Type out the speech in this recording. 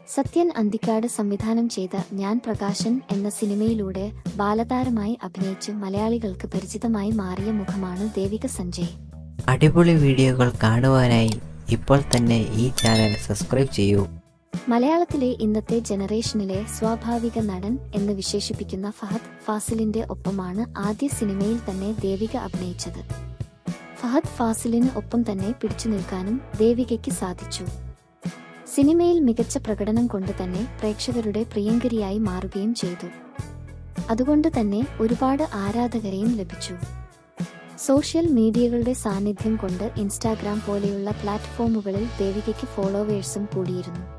സത്യൻ അന്തിക്കാട് സംവിധാനം ചെയ്ത ഞാൻ പ്രകാശൻ എന്ന സിനിമയിലൂടെ ബാലതാരമായി അഭിനയിച്ച് മലയാളികൾക്ക് പരിചിതമായി മാറിയ മുഖമാണ് ദേവിക സഞ്ജയ് അടിപൊളി വീഡിയോകൾ കാണുവാനായി ഇപ്പോൾ തന്നെ ഈ ചാനൽ സബ്സ്ക്രൈബ് ചെയ്യൂ മലയാളത്തിലെ ഇന്നത്തെ ജനറേഷനിലെ സ്വാഭാവിക നടൻ എന്ന് വിശേഷിപ്പിക്കുന്ന ഫഹദ് ഫാസിലിന്റെ ഒപ്പമാണ് ആദ്യ സിനിമയിൽ തന്നെ ദേവിക അഭിനയിച്ചത് ഫഹദ് ഫാസിലിന് ഒപ്പം തന്നെ പിടിച്ചു നിൽക്കാനും ദേവികയ്ക്ക് സാധിച്ചു സിനിമയിൽ മികച്ച പ്രകടനം കൊണ്ട് തന്നെ പ്രേക്ഷകരുടെ പ്രിയങ്കരിയായി മാറുകയും ചെയ്തു അതുകൊണ്ട് തന്നെ ഒരുപാട് ആരാധകരെയും ലഭിച്ചു സോഷ്യൽ മീഡിയകളുടെ സാന്നിധ്യം കൊണ്ട് ഇൻസ്റ്റാഗ്രാം പോലെയുള്ള പ്ലാറ്റ്ഫോമുകളിൽ ദേവികയ്ക്ക് ഫോളോവേഴ്സും കൂടിയിരുന്നു